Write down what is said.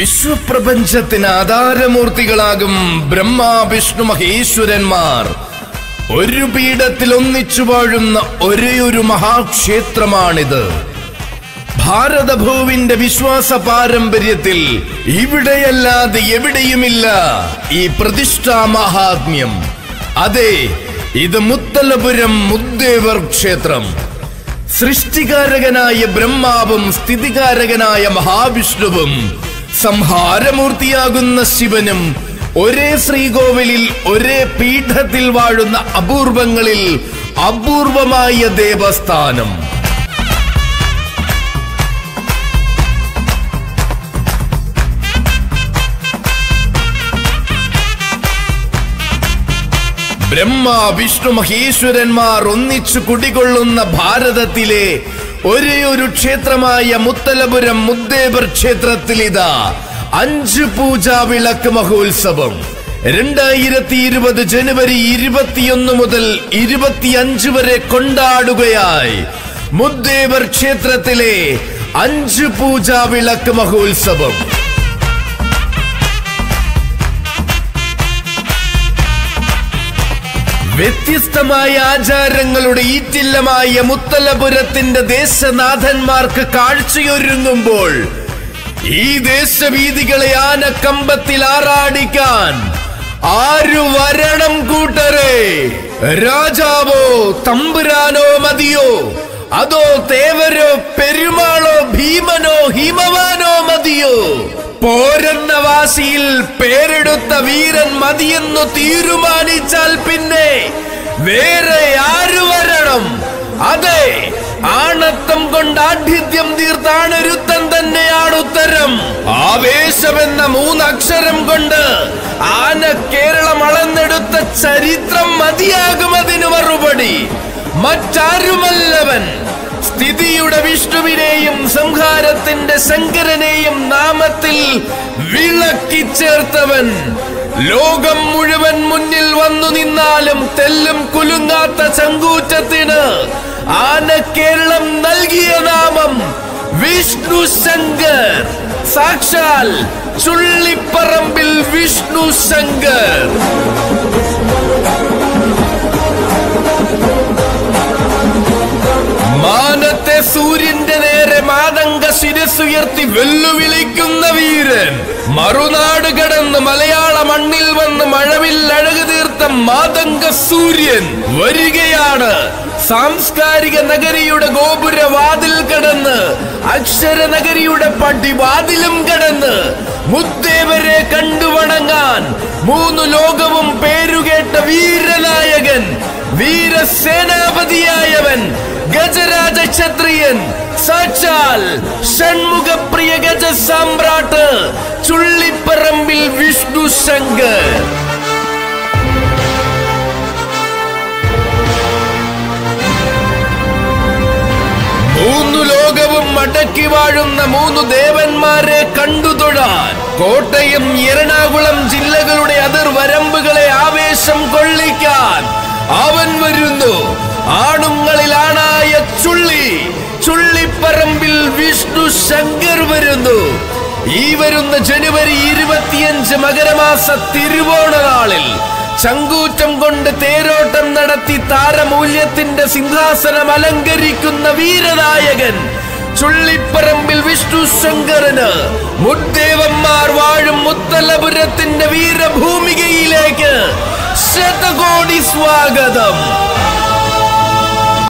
വിശ്വപ്രപഞ്ചത്തിന് ആധാരമൂർത്തികളാകും ബ്രഹ്മ വിഷ്ണു മഹേശ്വരന്മാർ ഒരു പീഠത്തിൽ ഒന്നിച്ചു വാഴുന്ന ഒരേയൊരു മഹാക്ഷേത്രമാണിത് ഭാരതഭൂവിന്റെ വിശ്വാസ പാരമ്പര്യത്തിൽ ഇവിടെയല്ലാതെ എവിടെയുമില്ല ഈ പ്രതിഷ്ഠാ മഹാത്മ്യം അതെ ഇത് മുത്തലപുരം മുദ്ദേവർ ക്ഷേത്രം സൃഷ്ടികാരകനായ ബ്രഹ്മാവും സ്ഥിതികാരകനായ മഹാവിഷ്ണുവും സംഹാരമൂർത്തിയാകുന്ന ശിവനും ഒരേ ശ്രീകോവിലിൽ ഒരേ പീഠത്തിൽ വാഴുന്ന അപൂർവങ്ങളിൽ അപൂർവമായ ദേവസ്ഥാനം ബ്രഹ്മ വിഷ്ണു മഹേശ്വരന്മാർ ഒന്നിച്ചു കുടികൊള്ളുന്ന ഭാരതത്തിലെ ഒരേ ഒരു ക്ഷേത്രമായ മുത്തലപുരം മുദ്ദേവർ ക്ഷേത്രത്തിൽ ഇതാ അഞ്ച് പൂജാ വിളക്ക് മഹോത്സവം രണ്ടായിരത്തി ഇരുപത് ജനുവരി ഇരുപത്തിയൊന്ന് മുതൽ ഇരുപത്തിയഞ്ച് വരെ കൊണ്ടാടുകയായി മുദ്ദേവർ ക്ഷേത്രത്തിലെ അഞ്ച് പൂജാ വിളക്ക് മഹോത്സവം വ്യത്യസ്തമായ ആചാരങ്ങളുടെ ഈറ്റില്ലമായ മുത്തലപുരത്തിന്റെ ദേശനാഥന്മാർക്ക് കാഴ്ചയൊരുങ്ങുമ്പോൾ ഈ ദേശവീതികളെ ആനക്കമ്പത്തിൽ ആറാടിക്കാൻ ആരു വരണം കൂട്ടരെ രാജാവോ തമ്പുരാനോ മതിയോ അതോ തേവരോ പെരുമാളോ ഭീമനോ ഹിമവാനോ മതിയോ പോരെന്ന വാശിയിൽ പേരെടുത്ത വീരൻ മതിയെന്നു തീരുമാനിച്ചാൽ പിന്നെ വേറെ ആര് വരണം അതെ ആണത്തം കൊണ്ട് ആഠ്യത്യം തീർത്താണൊരുത്തൻ തന്നെയാണ് ഉത്തരം ആവേശമെന്ന മൂന്നക്ഷരം കൊണ്ട് ആന കേരളം അളന്നെടുത്ത ചരിത്രം മതിയാകും അതിന് മറുപടി മറ്റാരുമല്ലവൻ സ്ഥിതിയുടെ വിഷ്ണുവിനെയും സംഹാരത്തിന്റെ ശങ്കരനെയും നാമത്തിൽ വിളക്കി ചേർത്തവൻ ലോകം മുഴുവൻ മുന്നിൽ വന്നു നിന്നാലും തെല്ലും കുലുങ്ങാത്ത ചങ്കൂറ്റത്തിന് ആന കേരളം നൽകിയ നാമം വിഷ്ണു ശങ്കർ സാക്ഷാൽ ചുള്ളിപ്പറമ്പിൽ വിഷ്ണു ശങ്കർ മാനത്തെ സൂര്യന്റെ നേരെ മാതങ്ക ശിരസുയർത്തി വെല്ലുവിളിക്കുന്ന വീരൻ മറുനാട് കടന്ന് മലയാള മണ്ണിൽ വന്ന് മഴവിൽ അഴകു തീർത്ത മാതങ്ക സൂര്യൻ വരികയാണ് സാംസ്കാരിക നഗരിയുടെ ഗോപുരവാതിൽ കടന്ന് അക്ഷര നഗരിയുടെ പടിവാതിലും കടന്ന് മുത്തേവരെ കണ്ടുവണങ്ങാൻ മൂന്നു ലോകവും പേരുകേട്ട വീരനായകൻ വീരസേനാപതിയായവൻ ഗജരാജ ക്ഷത്രിയൻ സാക്ഷാൽ ഷൺമുഖപ്രിയ ഗജ സാമ്രാട്ട് ചുള്ളിപ്പറമ്പിൽ വിഷ്ണു ശങ്കർ മൂന്നു ലോകവും അടക്കി വാഴുന്ന മൂന്ന് ദേവന്മാരെ കണ്ടുതൊഴാൻ കോട്ടയം എറണാകുളം ജില്ലകളുടെ അതിർവരമ്പുകളെ ആവേശം കൊള്ളിക്കാൻ അവൻ വരുന്നു ആണുങ്ങളിൽ ആണായ ചുള്ളി ചുള്ളിപ്പറമ്പിൽ വിഷ്ണു ശങ്കർ വരുന്നു ഈ വരുന്ന ജനുവരി ഇരുപത്തിയഞ്ച് മകരമാസ തിരുവോണ നാളിൽ ചങ്കൂറ്റം കൊണ്ട് തേരോട്ടം നടത്തി താരമൂല്യത്തിന്റെ സിംഹാസനം അലങ്കരിക്കുന്ന വീരനായകൻ ചുള്ളിപ്പറമ്പിൽ വിഷ്ണു ശങ്കരന് മുദ്ദേവന്മാർ വാഴും മുത്തലപുരത്തിന്റെ വീരഭൂമികയിലേക്ക് ശതകോടി സ്വാഗതം